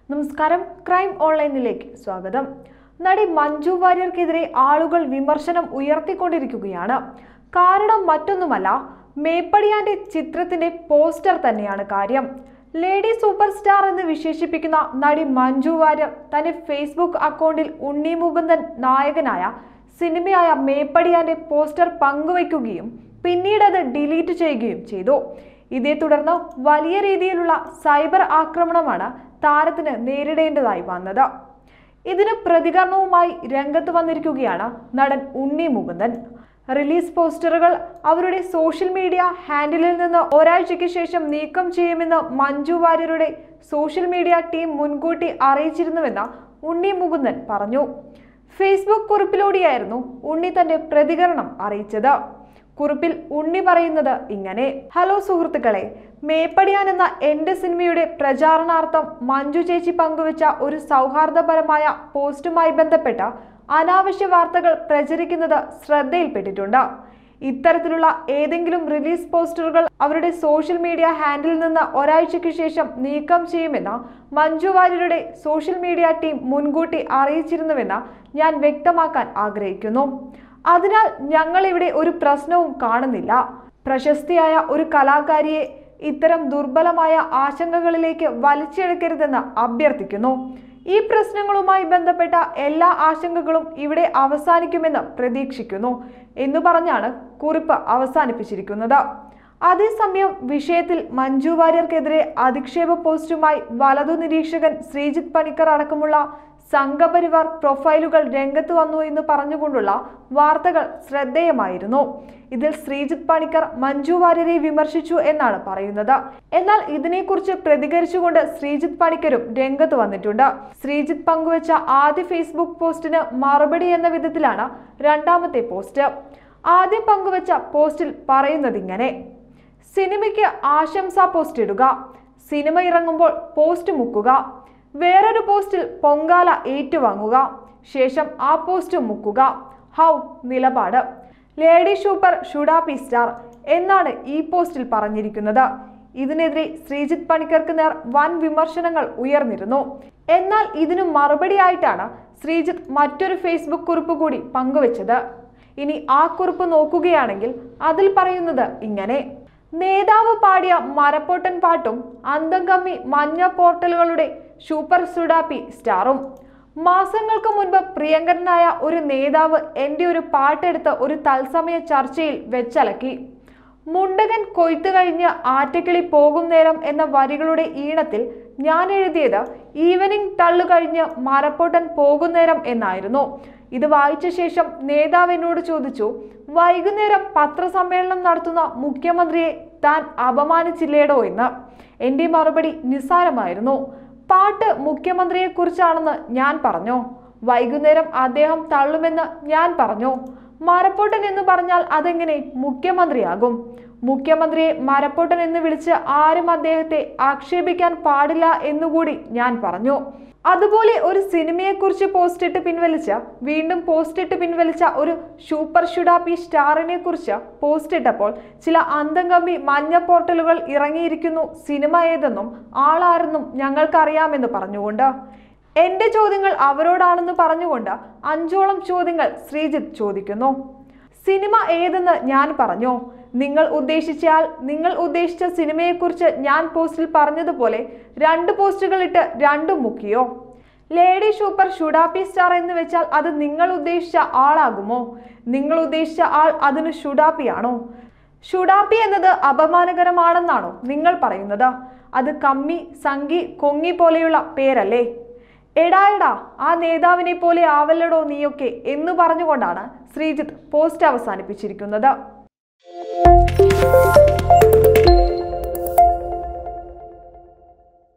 നമസ്കാരം ക്രൈം ഓൺലൈനിലേക്ക് സ്വാഗതം നടി മഞ്ജു വാര്യർക്കെതിരെ ആളുകൾ വിമർശനം ഉയർത്തിക്കൊണ്ടിരിക്കുകയാണ് കാരണം മറ്റൊന്നുമല്ല മേപ്പടിയാന്റെ ചിത്രത്തിന്റെ പോസ്റ്റർ തന്നെയാണ് കാര്യം ലേഡി സൂപ്പർ സ്റ്റാർ എന്ന് വിശേഷിപ്പിക്കുന്ന നടി മഞ്ജു വാര്യർ തന്റെ ഫേസ്ബുക്ക് അക്കൗണ്ടിൽ ഉണ്ണി മുകുന്ദൻ നായകനായ സിനിമയായ മേപ്പടിയാന്റെ പോസ്റ്റർ പങ്കുവയ്ക്കുകയും പിന്നീട് അത് ഡിലീറ്റ് ചെയ്യുകയും ചെയ്തു ഇതേ തുടർന്ന് വലിയ രീതിയിലുള്ള സൈബർ ആക്രമണമാണ് താരത്തിന് നേരിടേണ്ടതായി വന്നത് ഇതിന് പ്രതികരണവുമായി രംഗത്ത് വന്നിരിക്കുകയാണ് നടൻ ഉണ്ണി മുകുന്ദൻ റിലീസ് പോസ്റ്ററുകൾ അവരുടെ സോഷ്യൽ മീഡിയ ഹാൻഡിലിൽ നിന്ന് ഒരാഴ്ചയ്ക്ക് ശേഷം നീക്കം ചെയ്യുമെന്ന് മഞ്ജു വാര്യരുടെ സോഷ്യൽ മീഡിയ ടീം മുൻകൂട്ടി അറിയിച്ചിരുന്നുവെന്ന് ഉണ്ണി മുകുന്ദൻ പറഞ്ഞു ഫേസ്ബുക്ക് കുറിപ്പിലൂടെയായിരുന്നു ഉണ്ണി തന്റെ പ്രതികരണം അറിയിച്ചത് കുറിപ്പിൽ ഉണ്ണി പറയുന്നത് ഇങ്ങനെ ഹലോ സുഹൃത്തുക്കളെ മേപ്പടിയാൻ എന്ന എന്റെ സിനിമയുടെ പ്രചാരണാർത്ഥം മഞ്ജു ചേച്ചി പങ്കുവച്ച ഒരു സൗഹാർദ്ദപരമായ പോസ്റ്റുമായി ബന്ധപ്പെട്ട അനാവശ്യ വാർത്തകൾ പ്രചരിക്കുന്നത് ശ്രദ്ധയിൽപ്പെട്ടിട്ടുണ്ട് ഇത്തരത്തിലുള്ള ഏതെങ്കിലും റിലീസ് പോസ്റ്ററുകൾ അവരുടെ സോഷ്യൽ മീഡിയ ഹാൻഡിൽ നിന്ന് ഒരാഴ്ചയ്ക്ക് ശേഷം നീക്കം ചെയ്യുമെന്ന് മഞ്ജു വാര്യരുടെ സോഷ്യൽ മീഡിയ ടീം മുൻകൂട്ടി അറിയിച്ചിരുന്നുവെന്ന് ഞാൻ വ്യക്തമാക്കാൻ ആഗ്രഹിക്കുന്നു അതിനാൽ ഞങ്ങൾ ഇവിടെ ഒരു പ്രശ്നവും കാണുന്നില്ല പ്രശസ്തിയായ ഒരു കലാകാരിയെ ഇത്തരം ദുർബലമായ ആശങ്കകളിലേക്ക് വലിച്ചെടുക്കരുതെന്ന് അഭ്യർത്ഥിക്കുന്നു ഈ പ്രശ്നങ്ങളുമായി ബന്ധപ്പെട്ട എല്ലാ ആശങ്കകളും ഇവിടെ അവസാനിക്കുമെന്ന് പ്രതീക്ഷിക്കുന്നു എന്ന് പറഞ്ഞാണ് കുറിപ്പ് അവസാനിപ്പിച്ചിരിക്കുന്നത് അതേസമയം വിഷയത്തിൽ മഞ്ജു വാര്യർക്കെതിരെ അധിക്ഷേപ പോസ്റ്റുമായി വലതു നിരീക്ഷകൻ ശ്രീജിത്ത് പണിക്കർ അടക്കമുള്ള സംഘപരിവാർ പ്രൊഫൈലുകൾ രംഗത്ത് വന്നു എന്ന് പറഞ്ഞുകൊണ്ടുള്ള വാർത്തകൾ ശ്രദ്ധേയമായിരുന്നു ഇതിൽ ശ്രീജിത്ത് പണിക്കർ മഞ്ജു വാര്യരെ വിമർശിച്ചു എന്നാണ് പറയുന്നത് എന്നാൽ ഇതിനെക്കുറിച്ച് പ്രതികരിച്ചുകൊണ്ട് ശ്രീജിത്ത് പണിക്കരും രംഗത്ത് വന്നിട്ടുണ്ട് ശ്രീജിത്ത് പങ്കുവച്ച ആദ്യ ഫേസ്ബുക്ക് പോസ്റ്റിന് മറുപടി എന്ന വിധത്തിലാണ് രണ്ടാമത്തെ പോസ്റ്റ് ആദ്യം പങ്കുവച്ച പോസ്റ്റിൽ പറയുന്നത് ഇങ്ങനെ സിനിമയ്ക്ക് ആശംസാ പോസ്റ്റ് ഇടുക സിനിമ ഇറങ്ങുമ്പോൾ പോസ്റ്റ് മുക്കുക വേറൊരു പോസ്റ്റിൽ പൊങ്കാല ഏറ്റുവാങ്ങുക ശേഷം ആ പോസ്റ്റ് മുക്കുക ഹൗ നിലപാട് ലേഡി സൂപ്പർ ഷുഡാപ്പി സ്റ്റാർ എന്നാണ് ഈ പോസ്റ്റിൽ പറഞ്ഞിരിക്കുന്നത് ഇതിനെതിരെ ശ്രീജിത്ത് പണിക്കർക്ക് നേർ വൻ വിമർശനങ്ങൾ ഉയർന്നിരുന്നു എന്നാൽ ഇതിനു മറുപടിയായിട്ടാണ് ശ്രീജിത്ത് മറ്റൊരു ഫേസ്ബുക്ക് കുറിപ്പ് കൂടി പങ്കുവച്ചത് ഇനി ആ കുറിപ്പ് നോക്കുകയാണെങ്കിൽ അതിൽ പറയുന്നത് ഇങ്ങനെ നേതാവ് പാടിയ മരപ്പൊട്ടൻ പാട്ടും അന്തംകമ്മി മഞ്ഞ പോർട്ടലുകളുടെ സൂപ്പർ സുഡാപ്പി സ്റ്റാറും മാസങ്ങൾക്ക് മുൻപ് പ്രിയങ്കരനായ ഒരു നേതാവ് എൻ്റെ ഒരു പാട്ടെടുത്ത് ഒരു തത്സമയ ചർച്ചയിൽ വെച്ചലക്കി മുണ്ടകൻ കൊയ്ത്തു കഴിഞ്ഞ് ആറ്റക്കിളി പോകും നേരം എന്ന വരികളുടെ ഈണത്തിൽ ഞാൻ എഴുതിയത് ഈവനിങ് തള്ളു കഴിഞ്ഞ് മരപ്പൊട്ടൻ പോകുന്നേരം എന്നായിരുന്നു ഇത് വായിച്ച ശേഷം നേതാവ് എന്നോട് ചോദിച്ചു വൈകുന്നേരം പത്രസമ്മേളനം നടത്തുന്ന മുഖ്യമന്ത്രിയെ താൻ അപമാനിച്ചില്ലേടോ എന്ന് എൻ്റെ മറുപടി നിസ്സാരമായിരുന്നു പാട്ട് മുഖ്യമന്ത്രിയെക്കുറിച്ചാണെന്ന് ഞാൻ പറഞ്ഞു വൈകുന്നേരം അദ്ദേഹം തള്ളുമെന്ന് ഞാൻ പറഞ്ഞു മരപ്പൊട്ടൻ എന്ന് പറഞ്ഞാൽ അതെങ്ങനെ മുഖ്യമന്ത്രിയാകും മുഖ്യമന്ത്രിയെ മരപ്പൊട്ടൻ എന്ന് വിളിച്ച് ആരും അദ്ദേഹത്തെ ആക്ഷേപിക്കാൻ പാടില്ല എന്നുകൂടി ഞാൻ പറഞ്ഞു അതുപോലെ ഒരു സിനിമയെക്കുറിച്ച് പോസ്റ്റ് ഇട്ട് പിൻവലിച്ച വീണ്ടും പോസ്റ്റ് ഇട്ട് പിൻവലിച്ച ഒരു സൂപ്പർ ഷുഡാപ്പി സ്റ്റാറിനെ കുറിച്ച് പോസ്റ്റ് ഇട്ടപ്പോൾ ചില അന്തംകമ്പി മഞ്ഞ പോർട്ടലുകൾ ഇറങ്ങിയിരിക്കുന്നു സിനിമ ഏതെന്നും ആളാരെന്നും ഞങ്ങൾക്കറിയാമെന്ന് പറഞ്ഞുകൊണ്ട് എന്റെ ചോദ്യങ്ങൾ അവരോടാണെന്ന് പറഞ്ഞുകൊണ്ട് അഞ്ചോളം ചോദ്യങ്ങൾ ശ്രീജിത്ത് ചോദിക്കുന്നു സിനിമ ഏതെന്ന് ഞാൻ പറഞ്ഞു നിങ്ങൾ ഉദ്ദേശിച്ചയാൾ നിങ്ങൾ ഉദ്ദേശിച്ച സിനിമയെക്കുറിച്ച് ഞാൻ പോസ്റ്റിൽ പറഞ്ഞതുപോലെ രണ്ട് പോസ്റ്റുകൾ ഇട്ട് രണ്ടും മുക്കിയോ ലേഡി സൂപ്പർ ഷുഡാപ്പി സ്റ്റാർ എന്ന് വെച്ചാൽ അത് നിങ്ങൾ ഉദ്ദേശിച്ച ആളാകുമോ നിങ്ങൾ ഉദ്ദേശിച്ച ആൾ അതിന് ഷുഡാപ്പിയാണോ ഷുഡാപ്പി എന്നത് അപമാനകരമാണെന്നാണോ നിങ്ങൾ പറയുന്നത് അത് കമ്മി സംഗി കൊങ്ങി പോലെയുള്ള പേരല്ലേ എടാ എടാ ആ നേതാവിനെ പോലെ ആവല്ലടോ നീയൊക്കെ എന്ന് പറഞ്ഞുകൊണ്ടാണ് ശ്രീജിത്ത് പോസ്റ്റ് അവസാനിപ്പിച്ചിരിക്കുന്നത്